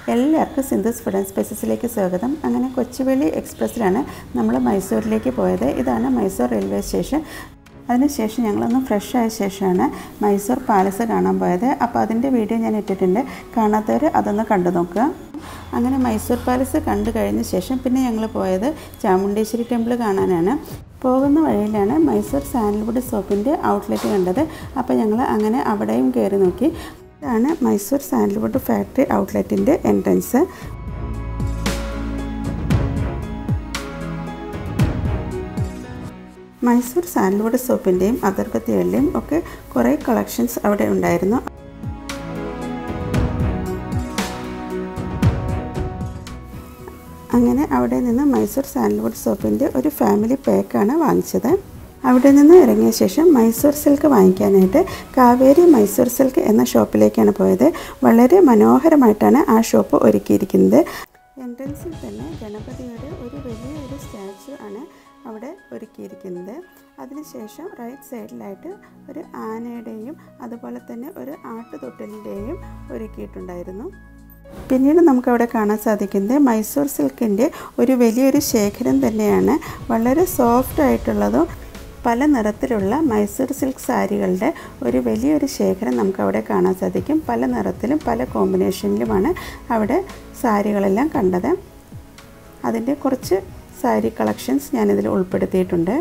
എല്ലാവർക്കും Sindhu's food and സ്പൈസസിലേക്ക് സ്വാഗതം അങ്ങനെ കൊച്ചുവേളി എക്സ്പ്രസ്സിലാണ് നമ്മൾ മൈസൂരിലേക്ക് പോയത് ഇതാണ് മൈസൂർ റെയിൽവേ സ്റ്റേഷൻ അതിനുശേഷം ഞങ്ങളൊന്ന് ഫ്രഷ് ആയ ശേഷമാണ് മൈസൂർ പാലസ് കാണാൻ പോയത് അപ്പോൾ അതിൻ്റെ വീഡിയോ ഞാൻ ഇട്ടിട്ടുണ്ട് കാണാത്തവർ അതൊന്ന് കണ്ടു നോക്കുക അങ്ങനെ മൈസൂർ പാലസ് കണ്ടു കഴിഞ്ഞ ശേഷം പിന്നെ ഞങ്ങൾ പോയത് ചാമുണ്ടേശ്വരി ടെമ്പിൾ കാണാനാണ് പോകുന്ന വഴിയിലാണ് മൈസൂർ സാൻഡൽവുഡ് സോപ്പിൻ്റെ ഔട്ട്ലെറ്റ് കണ്ടത് അപ്പോൾ ഞങ്ങൾ അങ്ങനെ അവിടെയും കയറി നോക്കി ഇതാണ് മൈസൂർ സാൻഡൽവുഡ് ഫാക്ടറി ഔട്ട്ലെറ്റിൻ്റെ എൻട്രൻസ് മൈസൂർ സാൻഡൽവുഡ് സോപ്പിൻ്റെയും അഗർബത്തികളുടെയും ഒക്കെ കുറേ കളക്ഷൻസ് അവിടെ ഉണ്ടായിരുന്നു അങ്ങനെ അവിടെ നിന്ന് മൈസൂർ സാൻഡൽവുഡ് സോപ്പിൻ്റെ ഒരു ഫാമിലി പാക്കാണ് വാങ്ങിച്ചത് അവിടെ നിന്ന് ഇറങ്ങിയ ശേഷം മൈസൂർ സിൽക്ക് വാങ്ങിക്കാനായിട്ട് കാവേരി മൈസൂർ സിൽക്ക് എന്ന ഷോപ്പിലേക്കാണ് പോയത് വളരെ മനോഹരമായിട്ടാണ് ആ ഷോപ്പ് ഒരുക്കിയിരിക്കുന്നത് എൻട്രൻസിൽ തന്നെ ഗണപതിയുടെ ഒരു വലിയ ഒരു സ്റ്റാച്ചു ആണ് അവിടെ ഒരുക്കിയിരിക്കുന്നത് അതിനുശേഷം റൈറ്റ് സൈഡിലായിട്ട് ഒരു ആനയുടെയും അതുപോലെ തന്നെ ഒരു ആട്ടുതൊട്ടിലിൻ്റെയും ഒരുക്കിയിട്ടുണ്ടായിരുന്നു പിന്നീട് നമുക്കവിടെ കാണാൻ സാധിക്കുന്നത് മൈസൂർ സിൽക്കിൻ്റെ ഒരു വലിയൊരു ശേഖരം തന്നെയാണ് വളരെ സോഫ്റ്റ് ആയിട്ടുള്ളതും പല നിറത്തിലുള്ള മൈസൂർ സിൽക്ക് സാരികളുടെ ഒരു വലിയൊരു ശേഖരം നമുക്കവിടെ കാണാൻ സാധിക്കും പല നിറത്തിലും പല കോമ്പിനേഷനിലുമാണ് അവിടെ സാരികളെല്ലാം കണ്ടത് അതിൻ്റെ കുറച്ച് സാരി കളക്ഷൻസ് ഞാനിതിൽ ഉൾപ്പെടുത്തിയിട്ടുണ്ട്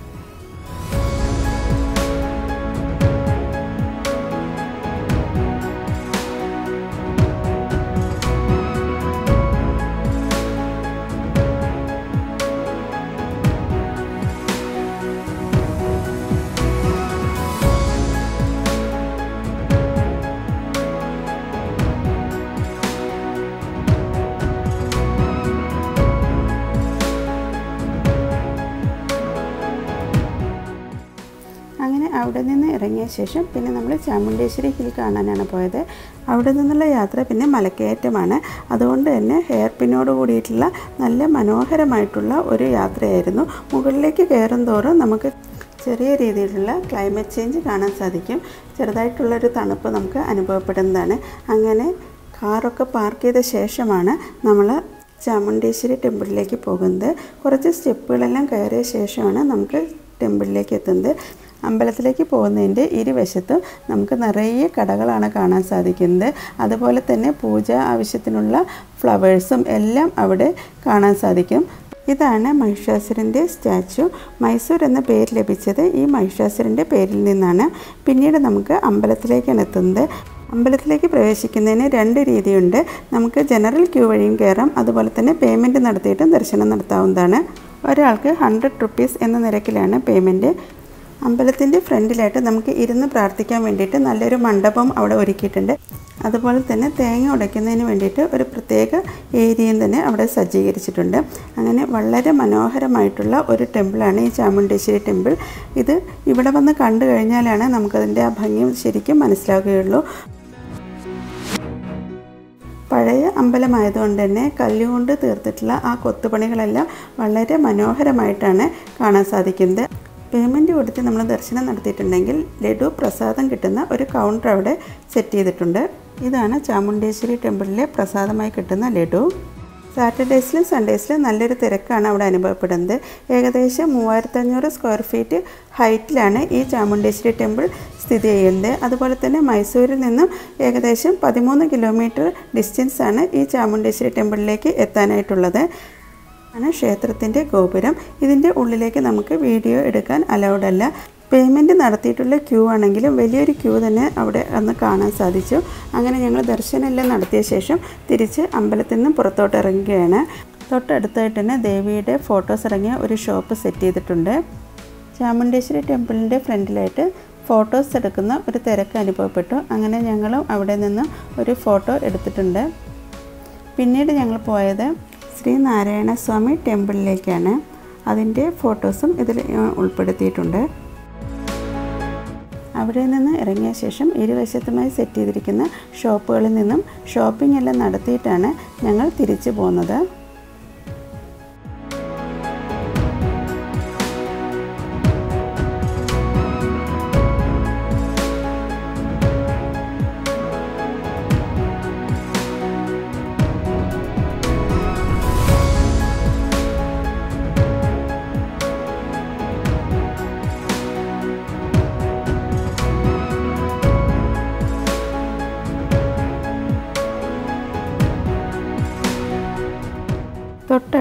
അങ്ങനെ അവിടെ നിന്ന് ഇറങ്ങിയ ശേഷം പിന്നെ നമ്മൾ ചാമുണ്ടേശ്വരി ഹിൽ കാണാനാണ് പോയത് അവിടെ നിന്നുള്ള യാത്ര പിന്നെ മലക്കയറ്റമാണ് അതുകൊണ്ട് തന്നെ ഹെയർ പിന്നോട് കൂടിയിട്ടുള്ള നല്ല മനോഹരമായിട്ടുള്ള ഒരു യാത്രയായിരുന്നു മുകളിലേക്ക് കയറും തോറും നമുക്ക് ചെറിയ രീതിയിലുള്ള ക്ലൈമറ്റ് ചേഞ്ച് കാണാൻ സാധിക്കും ചെറുതായിട്ടുള്ളൊരു തണുപ്പ് നമുക്ക് അനുഭവപ്പെടുന്നതാണ് അങ്ങനെ കാറൊക്കെ പാർക്ക് ചെയ്ത ശേഷമാണ് നമ്മൾ ചാമുണ്ടേശ്വരി ടെമ്പിളിലേക്ക് പോകുന്നത് കുറച്ച് സ്റ്റെപ്പുകളെല്ലാം കയറിയ ശേഷമാണ് നമുക്ക് ടെമ്പിളിലേക്ക് എത്തുന്നത് അമ്പലത്തിലേക്ക് പോകുന്നതിൻ്റെ ഇരുവശത്തും നമുക്ക് നിറയെ കടകളാണ് കാണാൻ സാധിക്കുന്നത് അതുപോലെ തന്നെ പൂജ ആവശ്യത്തിനുള്ള ഫ്ലവേഴ്സും എല്ലാം അവിടെ കാണാൻ സാധിക്കും ഇതാണ് മഹിഷാസുരൻ്റെ സ്റ്റാച്ചു മൈസൂർ എന്ന പേര് ലഭിച്ചത് ഈ മഹിഷാസുരൻ്റെ പേരിൽ നിന്നാണ് പിന്നീട് നമുക്ക് അമ്പലത്തിലേക്കാണ് എത്തുന്നത് അമ്പലത്തിലേക്ക് പ്രവേശിക്കുന്നതിന് രണ്ട് രീതിയുണ്ട് നമുക്ക് ജനറൽ ക്യൂ വഴിയും കയറാം അതുപോലെ തന്നെ പേയ്മെൻറ്റ് നടത്തിയിട്ടും ദർശനം നടത്താവുന്നതാണ് ഒരാൾക്ക് ഹൺഡ്രഡ് റുപ്പീസ് എന്ന നിരക്കിലാണ് പേയ്മെൻറ്റ് അമ്പലത്തിൻ്റെ ഫ്രണ്ടിലായിട്ട് നമുക്ക് ഇരുന്ന് പ്രാർത്ഥിക്കാൻ വേണ്ടിയിട്ട് നല്ലൊരു മണ്ഡപം അവിടെ ഒരുക്കിയിട്ടുണ്ട് അതുപോലെ തന്നെ തേങ്ങ ഉടയ്ക്കുന്നതിന് വേണ്ടിയിട്ട് ഒരു പ്രത്യേക ഏരിയയും തന്നെ അവിടെ സജ്ജീകരിച്ചിട്ടുണ്ട് അങ്ങനെ വളരെ മനോഹരമായിട്ടുള്ള ഒരു ടെമ്പിളാണ് ഈ ചാമുണ്ടേശ്വരി ടെമ്പിൾ ഇത് ഇവിടെ വന്ന് കണ്ടു കഴിഞ്ഞാലാണ് നമുക്കതിൻ്റെ ആ ഭംഗി ശരിക്കും മനസ്സിലാവുകയുള്ളൂ പഴയ അമ്പലമായതുകൊണ്ട് തന്നെ കല്ലുകൊണ്ട് തീർത്തിട്ടുള്ള ആ കൊത്തുപണികളെല്ലാം വളരെ മനോഹരമായിട്ടാണ് കാണാൻ സാധിക്കുന്നത് പേയ്മെൻറ്റ് കൊടുത്ത് നമ്മൾ ദർശനം നടത്തിയിട്ടുണ്ടെങ്കിൽ ലഡു പ്രസാദം കിട്ടുന്ന ഒരു കൗണ്ടർ അവിടെ സെറ്റ് ചെയ്തിട്ടുണ്ട് ഇതാണ് ചാമുണ്ടേശ്വരി ടെമ്പിളിലെ പ്രസാദമായി കിട്ടുന്ന ലഡു സാറ്റർഡേസിലും സൺഡേസിലും നല്ലൊരു തിരക്കാണ് അവിടെ അനുഭവപ്പെടുന്നത് ഏകദേശം മൂവായിരത്തഞ്ഞൂറ് സ്ക്വയർ ഫീറ്റ് ഹൈറ്റിലാണ് ഈ ചാമുണ്ടേശ്വരി ടെമ്പിൾ സ്ഥിതി ചെയ്യുന്നത് അതുപോലെ തന്നെ മൈസൂരിൽ നിന്നും ഏകദേശം പതിമൂന്ന് കിലോമീറ്റർ ഡിസ്റ്റൻസാണ് ഈ ചാമുണ്ടേശ്വരി ടെമ്പിളിലേക്ക് എത്താനായിട്ടുള്ളത് ആണ് ക്ഷേത്രത്തിൻ്റെ ഗോപുരം ഇതിൻ്റെ ഉള്ളിലേക്ക് നമുക്ക് വീഡിയോ എടുക്കാൻ അലൗഡ് അല്ല പേയ്മെൻറ്റ് നടത്തിയിട്ടുള്ള ക്യൂ ആണെങ്കിലും വലിയൊരു ക്യൂ തന്നെ അവിടെ അന്ന് കാണാൻ സാധിച്ചു അങ്ങനെ ഞങ്ങൾ ദർശനമെല്ലാം നടത്തിയ ശേഷം തിരിച്ച് അമ്പലത്തിൽ നിന്നും പുറത്തോട്ട് ഇറങ്ങുകയാണ് തൊട്ടടുത്തായിട്ട് തന്നെ ദേവിയുടെ ഫോട്ടോസ് ഇറങ്ങിയ ഒരു ഷോപ്പ് സെറ്റ് ചെയ്തിട്ടുണ്ട് ചാമുണ്ടേശ്വരി ടെമ്പിളിൻ്റെ ഫ്രണ്ടിലായിട്ട് ഫോട്ടോസ് എടുക്കുന്ന ഒരു തിരക്ക് അനുഭവപ്പെട്ടു അങ്ങനെ ഞങ്ങളും അവിടെ നിന്നും ഒരു ഫോട്ടോ എടുത്തിട്ടുണ്ട് പിന്നീട് ഞങ്ങൾ പോയത് ശ്രീ നാരായണ സ്വാമി ടെമ്പിളിലേക്കാണ് അതിൻ്റെ ഫോട്ടോസും ഇതിൽ ഉൾപ്പെടുത്തിയിട്ടുണ്ട് അവിടെ നിന്ന് ഇറങ്ങിയ ശേഷം ഇരുവശത്തുമായി സെറ്റ് ചെയ്തിരിക്കുന്ന ഷോപ്പുകളിൽ നിന്നും ഷോപ്പിംഗ് എല്ലാം നടത്തിയിട്ടാണ് ഞങ്ങൾ തിരിച്ചു പോകുന്നത്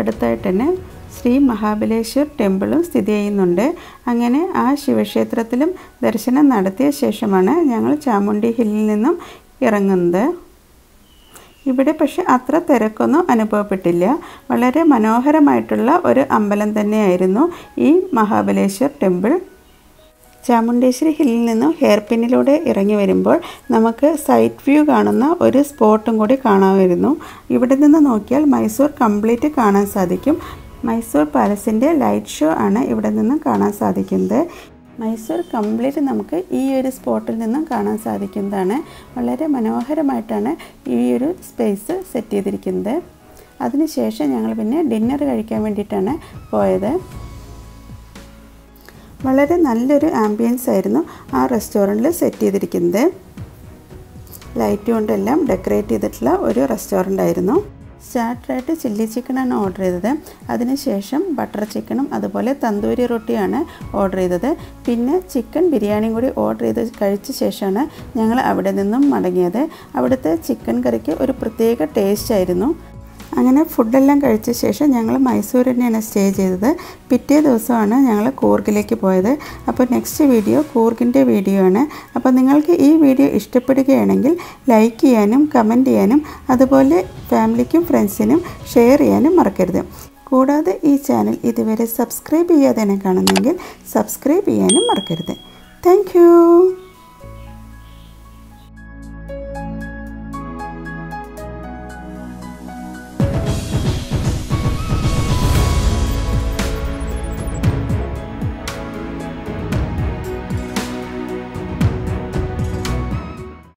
അടുത്തായിട്ട് തന്നെ ശ്രീ മഹാബലേശ്വർ ടെമ്പിളും സ്ഥിതി ചെയ്യുന്നുണ്ട് അങ്ങനെ ആ ശിവക്ഷേത്രത്തിലും ദർശനം നടത്തിയ ശേഷമാണ് ഞങ്ങൾ ചാമുണ്ടി ഹില്ലിൽ നിന്നും ഇറങ്ങുന്നത് ഇവിടെ പക്ഷെ അത്ര തിരക്കൊന്നും അനുഭവപ്പെട്ടില്ല വളരെ മനോഹരമായിട്ടുള്ള ഒരു അമ്പലം തന്നെയായിരുന്നു ഈ മഹാബലേശ്വർ ടെമ്പിൾ ചാമുണ്ടേശ്വരി ഹില്ലിൽ നിന്നും ഹെയർ പിന്നിലൂടെ ഇറങ്ങി വരുമ്പോൾ നമുക്ക് സൈറ്റ് വ്യൂ കാണുന്ന ഒരു സ്പോട്ടും കൂടി കാണാമായിരുന്നു ഇവിടെ നിന്ന് നോക്കിയാൽ മൈസൂർ കംപ്ലീറ്റ് കാണാൻ സാധിക്കും മൈസൂർ പാലസിൻ്റെ ലൈറ്റ് ഷോ ആണ് ഇവിടെ നിന്നും കാണാൻ സാധിക്കുന്നത് മൈസൂർ കംപ്ലീറ്റ് നമുക്ക് ഈ ഒരു സ്പോട്ടിൽ നിന്നും കാണാൻ സാധിക്കുന്നതാണ് വളരെ മനോഹരമായിട്ടാണ് ഈ ഒരു സ്പേസ് സെറ്റ് ചെയ്തിരിക്കുന്നത് അതിനുശേഷം ഞങ്ങൾ പിന്നെ ഡിന്നർ കഴിക്കാൻ വേണ്ടിയിട്ടാണ് പോയത് വളരെ നല്ലൊരു ആംബിയൻസ് ആയിരുന്നു ആ റെസ്റ്റോറൻറ്റിൽ സെറ്റ് ചെയ്തിരിക്കുന്നത് ലൈറ്റ് കൊണ്ടെല്ലാം ഡെക്കറേറ്റ് ചെയ്തിട്ടുള്ള ഒരു റെസ്റ്റോറൻ്റ് ആയിരുന്നു സ്റ്റാർട്ടറായിട്ട് ചില്ലി ചിക്കനാണ് ഓർഡർ ചെയ്തത് അതിനുശേഷം ബട്ടർ ചിക്കനും അതുപോലെ തന്തൂരി റൊട്ടിയാണ് ഓർഡർ ചെയ്തത് പിന്നെ ചിക്കൻ ബിരിയാണിയും കൂടി ഓർഡർ ചെയ്ത് കഴിച്ച ശേഷമാണ് ഞങ്ങൾ അവിടെ നിന്നും മടങ്ങിയത് അവിടുത്തെ ചിക്കൻ കറിക്ക് ഒരു പ്രത്യേക ടേസ്റ്റ് ആയിരുന്നു അങ്ങനെ ഫുഡെല്ലാം കഴിച്ച ശേഷം ഞങ്ങൾ മൈസൂർ തന്നെയാണ് സ്റ്റേ ചെയ്തത് പിറ്റേ ദിവസമാണ് ഞങ്ങൾ കൂർഗിലേക്ക് പോയത് അപ്പോൾ നെക്സ്റ്റ് വീഡിയോ കൂർഗിൻ്റെ വീഡിയോ ആണ് അപ്പോൾ നിങ്ങൾക്ക് ഈ വീഡിയോ ഇഷ്ടപ്പെടുകയാണെങ്കിൽ ലൈക്ക് ചെയ്യാനും കമൻറ്റ് ചെയ്യാനും അതുപോലെ ഫാമിലിക്കും ഫ്രണ്ട്സിനും ഷെയർ ചെയ്യാനും മറക്കരുത് കൂടാതെ ഈ ചാനൽ ഇതുവരെ സബ്സ്ക്രൈബ് ചെയ്യാതെയാണ് കാണുന്നെങ്കിൽ സബ്സ്ക്രൈബ് ചെയ്യാനും മറക്കരുത് താങ്ക്